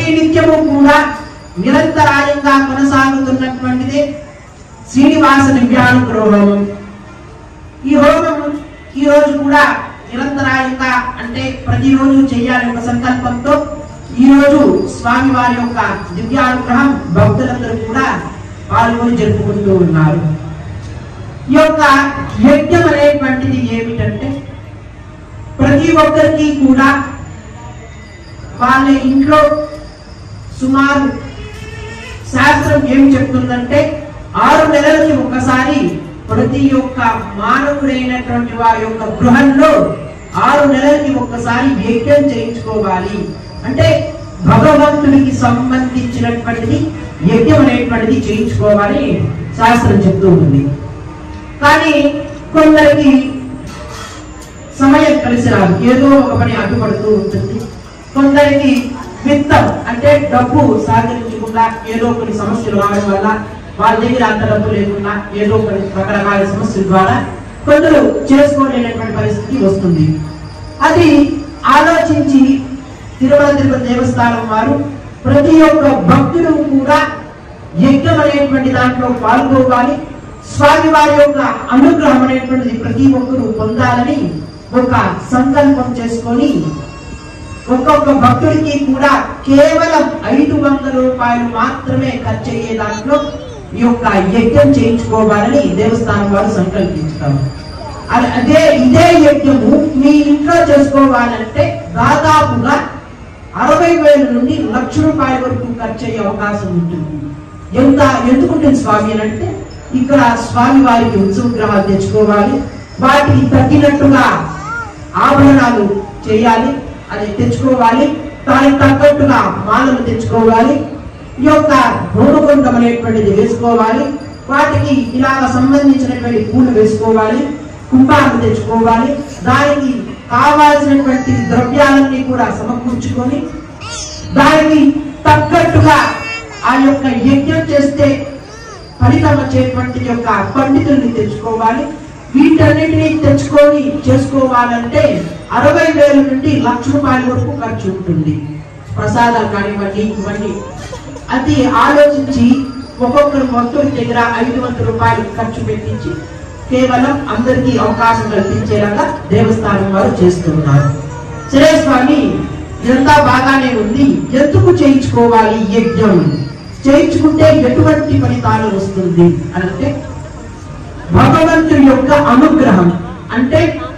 నిత్యము కూడా నిరంతరాయంగా కొనసాగుతున్నటువంటిదే శ్రీనివాస దివ్యానుగ్రహ హోమం ఈ హోమం ఈ రోజు కూడా నిరంతరాయంగా అంటే ప్రతిరోజు చేయాలి ఒక సంకల్పంతో ఈ రోజు స్వామి వారి యొక్క దివ్యానుగ్రహం భక్తులందరూ కూడా పాల్గొని జరుపుకుంటూ ఉన్నారు ఈ యొక్క యజ్ఞం అనేటువంటిది ఏమిటంటే ప్రతి ఒక్కరికి కూడా వాళ్ళ ఇంట్లో సుమారు శాస్త్రం ఏం చెప్తుందంటే ఆరు నెలలకి ఒకసారి ప్రతి ఒక్క మానవుడైనటువంటి వారి యొక్క గృహంలో ఆరు నెలలకి ఒక్కసారి యజ్ఞం చేయించుకోవాలి అంటే భగవంతుడికి సంబంధించినటువంటిది యజ్ఞం అనేటువంటిది చేయించుకోవాలి శాస్త్రం చెప్తూ ఉంది కానీ కొందరికి సమయం కలిసి రాదు ఏదో ఒక పని అడ్డుపడుతూ ఉంటుంది కొందరికి విత్తం అంటే డబ్బు సహకరించకుండా ఏదో కొన్ని సమస్యలు రావడం వల్ల వాళ్ళ దగ్గర అంత డబ్బు లేకుండా ఏదో కొన్ని రకరకాల సమస్యల ద్వారా కొందరు చేసుకోలేనటువంటి పరిస్థితి వస్తుంది అది ఆలోచించి తిరుమల తిరుపతి దేవస్థానం వారు ప్రతి ఒక్క భక్తుడు కూడా యజ్ఞం అనేటువంటి దాంట్లో పాల్గొవాలి స్వామి వారి యొక్క అనుగ్రహం అనేటువంటిది ప్రతి ఒక్కరూ పొందాలని ఒక సంకల్పం చేసుకొని ఒక్కొక్క భక్తుడికి కూడా కేవలం ఐదు వందల రూపాయలు మాత్రమే ఖర్చు అయ్యే దాంట్లో ఈ యొక్క యజ్ఞం చేయించుకోవాలని దేవస్థానం వారు సంకల్పించుతారు అ- అదే ఇదే యజ్ఞము మీ ఇంట్లో చేసుకోవాలంటే దాదాపుగా అరవై వేల నుండి లక్ష రూపాయల వరకు ఖర్చు అయ్యే అవకాశం ఉంటుంది ఎంత ఎందుకుంటుంది స్వామి అని అంటే ఇక్కడ స్వామి వారికి ఉత్సవ గ్రహాలు తెచ్చుకోవాలి వాటికి తగ్గినట్టుగా ఆభరణాలు చేయాలి అది తెచ్చుకోవాలి దానికి తగ్గట్టుగా మాలలు తెచ్చుకోవాలి ఈ యొక్క హోమకుండం అనేటువంటిది వేసుకోవాలి వాటికి ఇలాగ సంబంధించినటువంటి పూలు వేసుకోవాలి కుంభాలు తెచ్చుకోవాలి దానికి కావాల్సినటువంటి ద్రవ్యాలన్నీ కూడా సమకూర్చుకొని దానికి తగ్గట్టుగా ఆ యొక్క యజ్ఞం చేస్తే ఫలితం వచ్చేటువంటి యొక్క పండితుల్ని తెచ్చుకోవాలి వీటన్నిటిని తెచ్చుకొని చేసుకోవాలంటే అరవై వేల నుండి లక్ష రూపాయల వరకు ఖర్చు ఉంటుంది ప్రసాదాలు కానివ్వండి ఇవన్నీ అది ఆలోచించి ఒక్కొక్కరు భక్తుడి దగ్గర ఐదు వందల రూపాయలు ఖర్చు పెట్టించి కేవలం అందరికీ అవకాశం కల్పించేలాగా దేవస్థానం వారు చేస్తున్నారు సరే స్వామి ఇదంతా బాగానే ఉంది ఎందుకు చేయించుకోవాలి ఈ యజ్ఞం చేయించుకుంటే ఎటువంటి ఫలితాలు వస్తుంది అని అంటే భగవంతుడి యొక్క అనుగ్రహం అంటే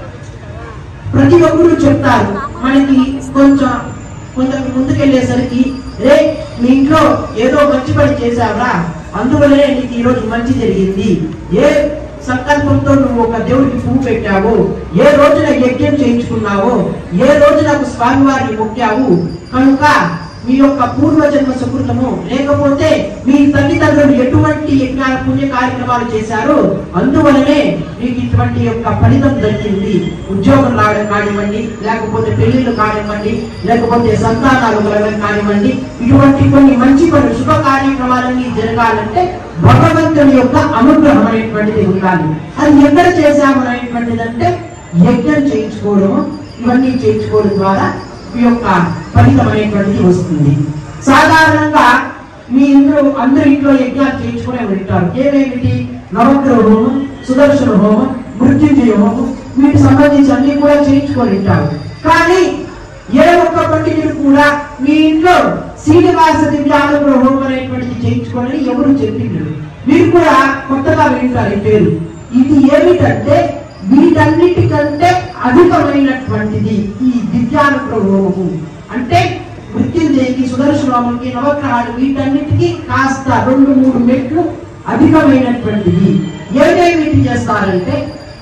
ప్రతి ఒక్కరు చెప్తారు మనకి కొంచెం కొంచెం ముందుకెళ్ళేసరికి రే మీ ఇంట్లో ఏదో మంచి పని చేశావరా అందువల్లనే నీకు ఈ రోజు మంచి జరిగింది ఏ సంకల్పంతో నువ్వు ఒక దేవుడికి పువ్వు పెట్టావు ఏ రోజున యజ్ఞం చేయించుకున్నావో ఏ రోజు నాకు స్వామివారిని మొక్కావు కనుక మీ యొక్క పూర్వజన్మ సుకృతము లేకపోతే మీ తల్లిదండ్రులు ఎటువంటి యజ్ఞాల పుణ్య కార్యక్రమాలు చేశారో అందువలనే మీకు ఇటువంటి యొక్క ఫలితం దక్కింది ఉద్యోగం రావడం కానివ్వండి లేకపోతే పెళ్లిళ్ళు కానివ్వండి లేకపోతే సంతానాలు కలగడం కానివ్వండి ఇటువంటి కొన్ని మంచి పనులు శుభ కార్యక్రమాలన్నీ జరగాలంటే భగవంతుని యొక్క అనుగ్రహం అనేటువంటిది ఉండాలి అది ఎక్కడ చేశాము అనేటువంటిది అంటే యజ్ఞం చేయించుకోవడము ఇవన్నీ చేయించుకోవడం ద్వారా ఈ యొక్క ఫలితం అనేటువంటిది వస్తుంది సాధారణంగా మీ ఇంట్లో అందరి ఇంట్లో యజ్ఞాలు చేయించుకునే ఉంటారు ఏమేమిటి నవగ్రహ హోమం సుదర్శన హోమం మృత్యుంజయ హోమం వీటికి సంబంధించి అన్ని కూడా చేయించుకొని ఉంటారు కానీ ఏ ఒక్క పండితుడు కూడా మీ ఇంట్లో శ్రీనివాస దివ్యానుగ్రహ హోమం అనేటువంటిది చేయించుకోవాలని ఎవరు చెప్పిండ్రు మీరు కూడా కొత్తగా వింటారు ఈ పేరు ఇది ఏమిటంటే వీటన్నిటికంటే అధికమైనటువంటిది ఈ దివ్యానుగ్రహ హోమము అంటే మృత్యుంజయకి సుదర్శనకి నవగ్రహాలు వీటన్నిటికీ కాస్త రెండు మూడు మెట్లు అధికమైనటువంటిది ఏమేమి చేస్తారంటే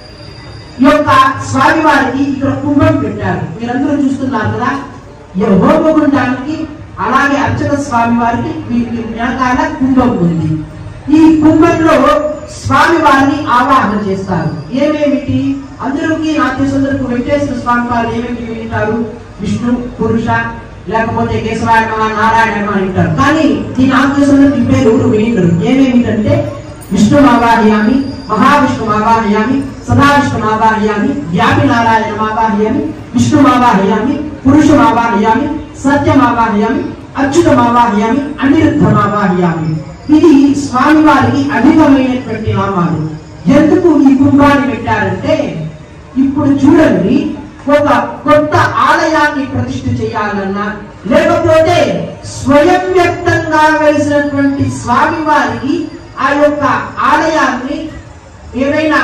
ఈ యొక్క స్వామివారికి ఇక్కడ కుంభం పెట్టారు మీరందరూ చూస్తున్నారు కదా ఈ హోమగుండానికి అలాగే అర్చక స్వామి వారికి వీటి వెనకాల కుంభం ఉంది ఈ కుంభంలో స్వామి వారిని ఆవాహన చేస్తారు ఏమేమిటి అందరికి నాట్యసుందరికి వెంకటేశ్వర స్వామి వారు ఏమేమి వింటారు విష్ణు పురుష లేకపోతే కేశవాయ నమః, నారాయణ నమః అంటారు కానీ ఈ నాట్యసుందరికి ఈ పేరు ఎవరు వినిండరు ఏమేమిటంటే విష్ణు ఆవాహయామి మహావిష్ణు ఆవాహయామి సదావిష్ణు ఆవాహయామి వ్యాపి నారాయణ ఆవాహయామి విష్ణు ఆవాహయామి పురుషు ఆవాహయామి సత్యమావాహ్యామి అచ్యుతమావాహ్యామి అనిరుద్ధమావాహ్యామి ఇది స్వామివారికి అధికమైనటువంటి నామాలు ఎందుకు ఈ కుంభాన్ని పెట్టారంటే ఇప్పుడు చూడండి ఒక కొత్త ఆలయాన్ని ప్రతిష్ఠ చేయాలన్నా లేకపోతే స్వయం వ్యక్తంగా వెలిసినటువంటి స్వామి వారికి ఆ యొక్క ఆలయాన్ని ఏమైనా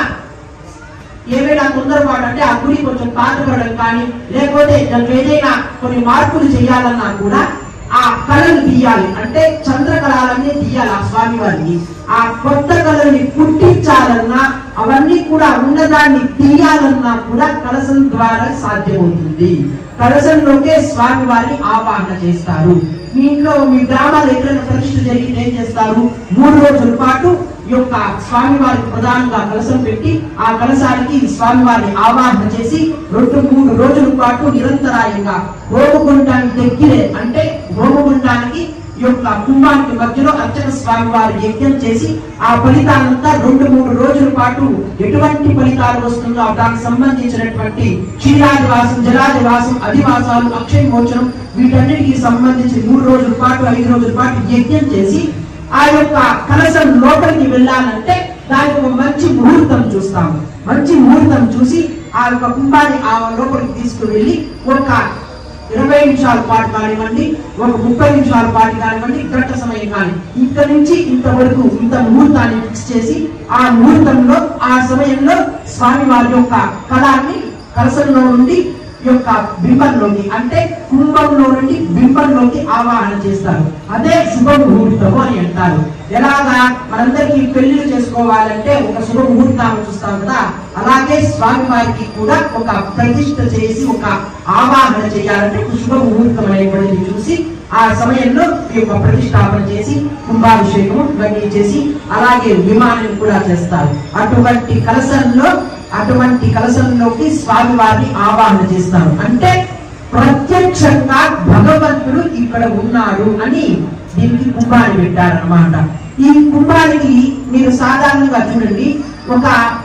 ఏమైనా తొందరపాటు అంటే ఆ గుడి కొంచెం పాతపడడం కానీ లేకపోతే దానికి ఏదైనా కొన్ని మార్పులు చేయాలన్నా కూడా ఆ కళను తీయాలి అంటే చంద్రకళాలన్నీ తీయాలి ఆ స్వామి వారికి ఆ కొత్త కళని పుట్టించాలన్నా అవన్నీ కూడా ఉన్నదాన్ని తీయాలన్నా కూడా కలసం ద్వారా సాధ్యమవుతుంది కలసంలోకే స్వామి వారిని ఆవాహన చేస్తారు మీ ఇంట్లో మీ గ్రామాలు ఎక్కడైనా ప్రతిష్ఠ జరిగితే ఏం చేస్తారు మూడు రోజుల పాటు ఈ యొక్క స్వామివారికి ప్రధానంగా కలసం పెట్టి ఆ కలసానికి స్వామివారిని ఆవాహన చేసి రెండు మూడు రోజుల పాటు నిరంతరాయంగా హోమగుండానికి దగ్గరే అంటే హోమగుండానికి ఈ యొక్క కుంభానికి మధ్యలో అర్చక స్వామి వారి యజ్ఞం చేసి ఆ ఫలితాలంతా రెండు మూడు రోజుల పాటు ఎటువంటి ఫలితాలు వస్తుందో దానికి సంబంధించినటువంటి క్షీరాదివాసం జలాదివాసం అధివాసాలు అక్షయ మోచనం వీటన్నిటికి సంబంధించి మూడు రోజుల పాటు ఐదు రోజుల పాటు యజ్ఞం చేసి ఆ యొక్క కలశం లోపలికి వెళ్ళాలంటే దానికి ఒక మంచి ముహూర్తం చూస్తాము మంచి ముహూర్తం చూసి ఆ యొక్క కుంభాన్ని ఆ లోపలికి తీసుకువెళ్ళి ఒక ఇరవై నిమిషాల పాటు కానివ్వండి ఒక ముప్పై నిమిషాల పాటు కానివ్వండి గంట సమయం కానీ ఇక్కడ నుంచి ఇంతవరకు ఇంత ముహూర్తాన్ని ఫిక్స్ చేసి ఆ ముహూర్తంలో ఆ సమయంలో స్వామి వారి యొక్క కళాన్ని కలసంలో నుండి ఈ యొక్క బింబంలోకి అంటే కుంభంలో నుండి బింబంలోకి ఆవాహన చేస్తారు అదే శుభ ముహూర్తము అని అంటారు ఎలాగా మనందరికీ పెళ్లిళ్ళు చేసుకోవాలంటే ఒక శుభ ముహూర్తాన్ని చూస్తాం కదా అలాగే స్వామి వారికి కూడా ఒక ప్రతిష్ఠ చేసి ఒక ఆవాహన చేయాలంటే ఒక శుభ ముహూర్తం అనేటువంటిది చూసి ఆ సమయంలో ఈ యొక్క ప్రతిష్టాపన చేసి కుంభాభిషేకము ఇవన్నీ చేసి అలాగే విమానం కూడా చేస్తారు అటువంటి కలసంలో అటువంటి కలసంలోకి స్వామి వారిని ఆవాహన చేస్తారు అంటే ప్రత్యక్షంగా భగవంతుడు ఇక్కడ ఉన్నాడు అని దీనికి కుంభాన్ని పెట్టారన్నమాట ఈ కుంభానికి మీరు సాధారణంగా చూడండి ఒక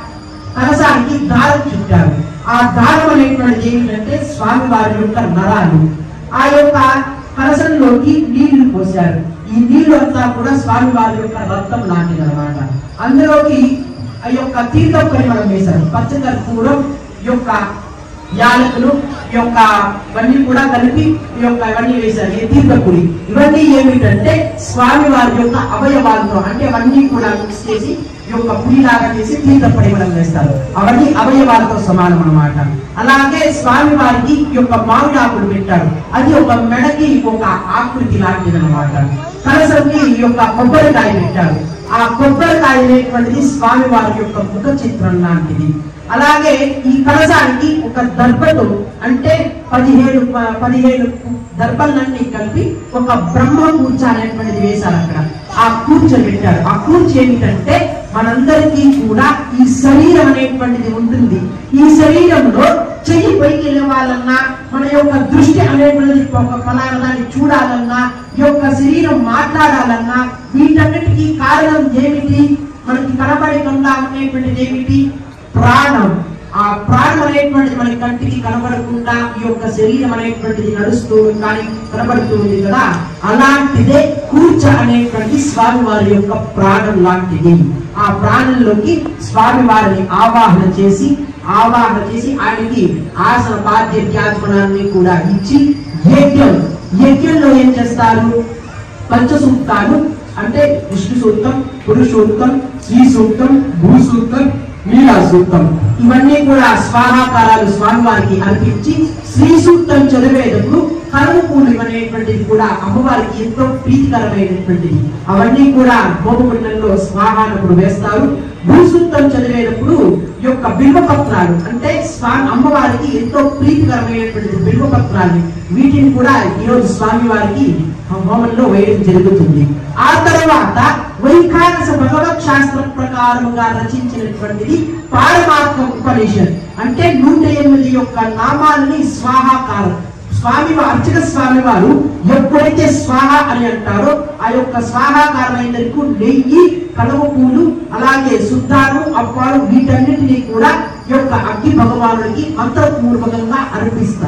కలసానికి దారం చుట్టారు ఆ దారం అనేటువంటిది ఏమిటంటే స్వామి వారి యొక్క నరాలు ఆ యొక్క కలసంలోకి నీళ్లు పోశారు ఈ నీళ్లు అంతా కూడా స్వామి వారి యొక్క రక్తం లాంటిది అనమాట అందులోకి ఆ యొక్క తీర్థం పరిమళం వేశారు పచ్చకర్పూరం ఈ యొక్క యాలకులు ఈ యొక్క ఇవన్నీ కూడా కలిపి ఈ యొక్క ఇవన్నీ వేశారు ఈ తీర్థపుడి ఇవన్నీ ఏమిటంటే స్వామి వారి యొక్క అవయవాలతో అంటే అవన్నీ కూడా మిక్స్ చేసి ఈ యొక్క పుడిలాగా చేసి తీర్థ పరిమళం వేస్తారు అవన్నీ అవయవాలతో సమానం అన్నమాట అలాగే స్వామి వారికి ఈ యొక్క మామిడి ఆకులు పెట్టారు అది ఒక మెడకి ఒక ఆకృతి లాంటిది అనమాట కలసంకి ఈ యొక్క కొబ్బరికాయ పెట్టారు ఆ కొబ్బరికాయ అనేటువంటిది స్వామి వారి యొక్క ముఖ చిత్రం లాంటిది అలాగే ఈ కలశానికి ఒక దర్భతో అంటే పదిహేడు ప- పదిహేడు దర్భలన్నీ కలిపి ఒక బ్రహ్మ కూర్చ అనేటువంటిది వేశారు అక్కడ ఆ కూర్చ పెట్టారు ఆ కూర్చ ఏమిటంటే మనందరికీ కూడా ఈ శరీరం అనేటువంటిది ఉంటుంది ఈ శరీరంలో చెయ్యి పైకి లేవాలన్నా మన యొక్క దృష్టి అనేటువంటిది ఒక ఫలానా దాన్ని చూడాలన్నా ఈ యొక్క శరీరం మాట్లాడాలన్నా వీటన్నిటికీ కారణం ఏమిటి మనకి కనబడకుండా ఉండేటువంటిది ఏమిటి ప్రాణం ఆ ప్రాణం అనేటువంటిది మన కంటికి కనబడకుండా ఈ యొక్క శరీరం అనేటువంటిది నడుస్తూ కానీ కనబడుతూ ఉంది కదా అలాంటిదే కూర్చ అనేటువంటి స్వామి వారి యొక్క ప్రాణం లాంటిది ఆ ప్రాణంలోకి స్వామి వారిని ఆవాహన చేసి ఆవాహన చేసి ఆయనకి ఆసన బాధ్యత్యాత్మనాన్ని కూడా ఇచ్చి యజ్ఞం యజ్ఞంలో ఏం చేస్తారు పంచసూక్తాలు అంటే విష్ణు సూక్తం పురుష సూక్తం శ్రీ సూక్తం భూ సూక్తం మీరా సూక్తం ఇవన్నీ కూడా స్వాహాకారాలు స్వామివారికి అర్పించి శ్రీ సూక్తం చదివేటప్పుడు కరువు పూలు అనేటువంటిది కూడా అమ్మవారికి ఎంతో ప్రీతికరమైనటువంటిది అవన్నీ కూడా హోమకుండంలో స్వాహానప్పుడు వేస్తారు భూసూక్తం చదివేటప్పుడు ఈ యొక్క బిల్వపత్రాలు అంటే స్వామి అమ్మవారికి ఎంతో ప్రీతికరమైనటువంటి బిల్వపత్రాలు వీటిని కూడా ఈరోజు స్వామి వారికి హోమంలో వేయడం జరుగుతుంది ఆ తర్వాత వైఖానస భగవత్ శాస్త్రం ప్రకారముగా రచించినటువంటిది పారమాత్మ ఉపనిషత్ అంటే నూట ఎనిమిది యొక్క నామాలని స్వాహాకారం స్వామి వా- అర్చక స్వామి వారు ఎప్పుడైతే స్వాహ అని అంటారో ఆ యొక్క స్వాహాకారమైనందుకు నెయ్యి కలవ పూలు అలాగే శుద్ధాలు అప్పాలు వీటన్నిటినీ కూడా ఈ యొక్క అగ్ని భగవానుడికి మంత్రపూర్వకంగా అర్పిస్తారు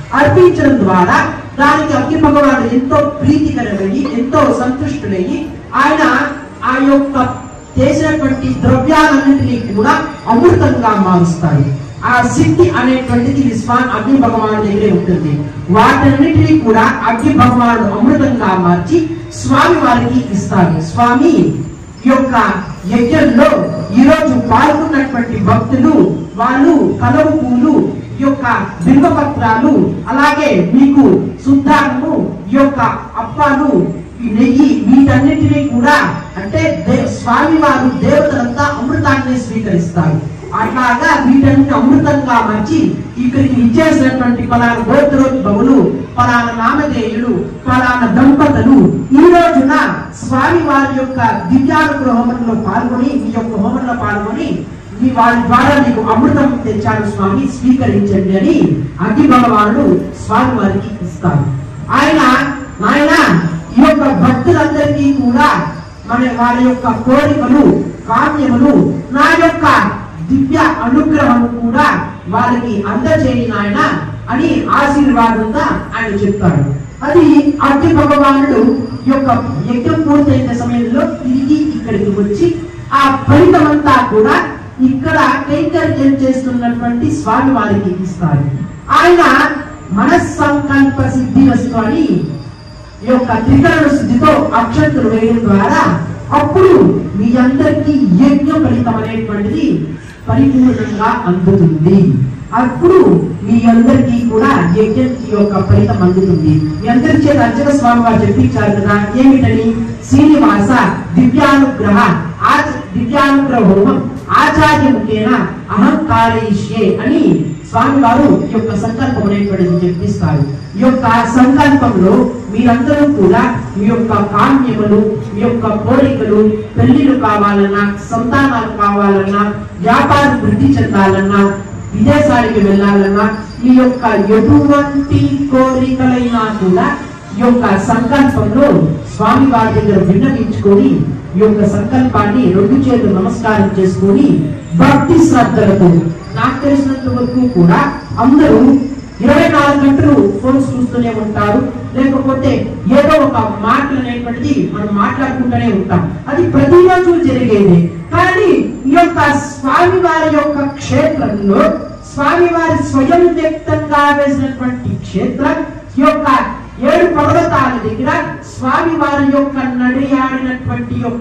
అర్పించడం ద్వారా దానికి అగ్ని భగవానుడు ఎంతో ప్రీతికరమయ్యి ఎంతో సంతుష్టులయ్యి ఆయన ఆ యొక్క చేసినటువంటి ద్రవ్యాలన్నింటినీ కూడా అమృతంగా మారుస్తాడు ఆ సిద్ధి అనేటువంటిది విశ్వాన్ అగ్ని భగవానుడి దగ్గరే ఉంటుంది వాటన్నిటినీ కూడా అగ్ని భగవానుడు అమృతంగా మార్చి స్వామి వారికి ఇస్తాడు స్వామి ఈ యొక్క యజ్ఞంలో ఈరోజు పాల్గొన్నటువంటి భక్తులు వాళ్ళు కలవు పూలు ఈ యొక్క బిల్వపత్రాలు అలాగే మీకు శుద్ధాన్నము ఈ యొక్క అప్పాలు ఈ నెయ్యి వీటన్నిటినీ కూడా అంటే దే- స్వామి వారు దేవతలంతా అమృతాన్ని స్వీకరిస్తారు అట్లాగా వీటన్ని అమృతంగా మార్చి ఇక్కడికి ఇచ్చేసినటువంటి పలానా గోత్రోద్భవులు పలానా నామధేయులు పలానా దంపతులు ఈ రోజున స్వామి వారి యొక్క దివ్యానుగ్రహ హోమంలో పాల్గొని మీ యొక్క హోమంలో పాల్గొని మీ వారి ద్వారా మీకు అమృతం తెచ్చాడు స్వామి స్వీకరించండి అని అగ్ని భగవానుడు స్వామి వారికి ఇస్తారు ఆయన నాయన ఈ యొక్క భక్తులందరికీ కూడా మన వారి యొక్క కోరికలు కామ్యములు నా యొక్క దివ్య అనుగ్రహం కూడా వాళ్ళకి అందజేయి నాయన అని ఆశీర్వాదంగా ఆయన చెప్తాడు అది అగ్ని భగవానుడు ఈ యొక్క యజ్ఞం పూర్తయిన సమయంలో తిరిగి ఇక్కడికి వచ్చి ఆ ఫలితమంతా కూడా ఇక్కడ కైంకర్యం చేస్తున్నటువంటి స్వామి వారికి ఇస్తారు ఆయన మనస్సంకల్ప సిద్ధి వస్తు అని ఈ యొక్క త్రికరణ శుద్ధితో అక్షంతులు వేయడం ద్వారా అప్పుడు మీ అందరికీ యజ్ఞ ఫలితం అనేటువంటిది పరిపూర్ణంగా అందుతుంది అప్పుడు మీ అందరికీ కూడా యజ్ఞం యొక్క ఫలితం అందుతుంది మీ అందరి చేత అర్చక స్వామి వారు చెప్పించారు కదా ఏమిటని శ్రీనివాస దివ్యానుగ్రహ ఆచ దివ్యానుగ్రహ హోమం ఆచార్య ముఖేన అహంకారయిష్యే అని స్వామి వారు ఈ యొక్క సంకల్పం అనేటువంటిది చెప్పిస్తారు ఈ యొక్క సంకల్పంలో మీరందరూ కూడా మీ యొక్క కామ్యములు మీ యొక్క కోరికలు పెళ్లిళ్ళు కావాలన్నా సంతానాలు కావాలన్నా వ్యాపారం వృద్ధి చెందాలన్నా విదేశానికి వెళ్ళాలన్నా మీ యొక్క ఎటువంటి కోరికలైనా కూడా ఈ యొక్క సంకల్పంలో స్వామి వారి దగ్గర విన్నవించుకొని ఈ యొక్క సంకల్పాన్ని రెండు చేతులు నమస్కారం చేసుకొని భక్తి శ్రద్ధలతో నాకు తెలిసినంత వరకు కూడా అందరూ ఇరవై నాలుగు గంటలు ఫోన్స్ చూస్తూనే ఉంటారు లేకపోతే ఏదో ఒక మాటలు అనేటువంటిది మనం మాట్లాడుకుంటూనే ఉంటాం అది ప్రతిరోజు జరిగేది కానీ ఈ యొక్క స్వామి వారి యొక్క క్షేత్రంలో స్వామి వారి స్వయం వ్యక్తంగా వేసినటువంటి క్షేత్రం ఈ యొక్క ఏడు పర్వతాల దగ్గర స్వామి వారి యొక్క నడియాడినటువంటి యొక్క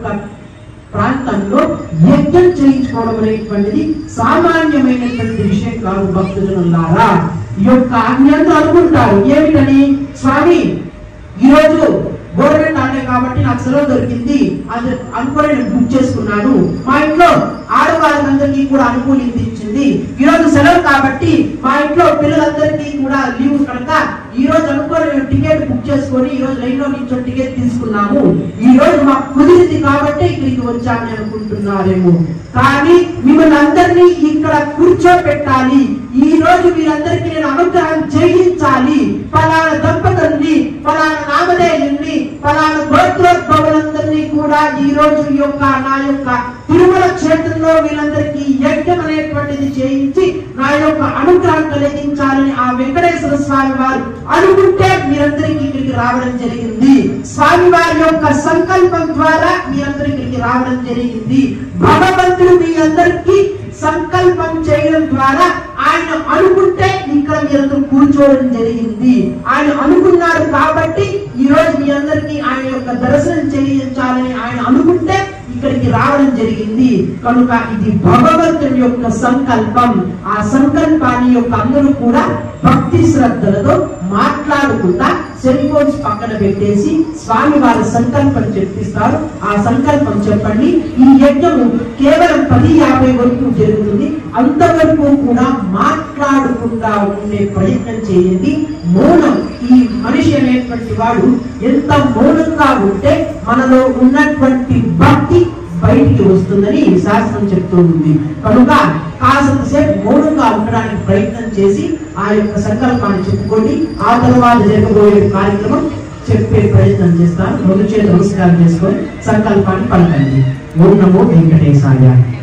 ప్రాంతంలో యజ్ఞం చేయించుకోవడం అనేటువంటిది సామాన్యమైనటువంటి విషయం కాదు భక్తులున్నారా ఈ యొక్క మీ అందరూ అనుకుంటారు ఏమిటని స్వామి ఈరోజు గవర్నమెంట్ ఆడే కాబట్టి నాకు సెలవు దొరికింది అది అనుకుని నేను బుక్ చేసుకున్నాను మా ఇంట్లో ఆడవాళ్ళందరికీ కూడా అనుకూలించింది ఈ రోజు సెలవు కాబట్టి మా ఇంట్లో పిల్లలందరికీ కూడా లీవ్ కనుక ఈ రోజు అనుకోని మేము టికెట్ బుక్ చేసుకొని ఈ రోజు లైన్ లో నుంచి టికెట్ తీసుకున్నాము ఈ రోజు మాకు కుదిరింది కాబట్టి ఇక్కడికి వచ్చామని అనుకుంటున్నారేమో కానీ మిమ్మల్ని అందరినీ ఇక్కడ కూర్చోబెట్టాలి ఈ రోజు మీరందరికీ నేను అనుగ్రహం చేయించాలి పలానా దంపతుల్ని పలానా నామధేయుల్ని పలానా గోత్రోద్భవులందరినీ కూడా ఈ రోజు ఈ యొక్క నా యొక్క తిరుమల క్షేత్రంలో వీళ్ళందరికీ యజ్ఞం అనేటువంటిది చేయించి నా యొక్క అనుగ్రహం కలిగించాలని ఆ వెంకటేశ్వర స్వామి వారు అనుకుంటే మీరందరికీ ఇక్కడికి రావడం జరిగింది స్వామి వారి యొక్క సంకల్పం ద్వారా మీరందరూ ఇక్కడికి రావడం జరిగింది భగవంతుడు మీ అందరికీ సంకల్పం చేయడం ద్వారా ఆయన అనుకుంటే ఇక్కడ మీరందరూ కూర్చోవడం జరిగింది ఆయన అనుకున్నారు కాబట్టి ఈ రోజు మీ అందరికీ ఆయన యొక్క దర్శనం చేయించాలని ఆయన అనుకుంటే ఇక్కడికి రావడం జరిగింది కనుక ఇది భగవంతుని యొక్క సంకల్పం ఆ సంకల్పాన్ని యొక్క అందరూ కూడా భక్తి శ్రద్ధలతో మాట్లాడుకుంటా సెల్ ఫోన్స్ పక్కన పెట్టేసి స్వామి వారి సంకల్పం చెప్పిస్తారు ఆ సంకల్పం చెప్పండి ఈ యజ్ఞము కేవలం పది యాభై వరకు జరుగుతుంది అంతవరకు కూడా మాట్లాడకుండా ఉండే ప్రయత్నం చేయండి మౌనం ఈ మనిషి అనేటువంటి వాడు ఎంత మౌనంగా ఉంటే మనలో ఉన్నటువంటి భక్తి బయటికి వస్తుందని శాస్త్రం చెప్తూ ఉంది కనుక కాసంతసేపు మౌనంగా ఉండడానికి ప్రయత్నం చేసి ఆ యొక్క సంకల్పాన్ని చెప్పుకోండి ఆ తర్వాత జరగబోయే కార్యక్రమం చెప్పే ప్రయత్నం చేస్తాను రెండు చేతులు నమస్కారం చేసుకొని సంకల్పాన్ని పలకండి ఓం నమో వెంకటేశాయ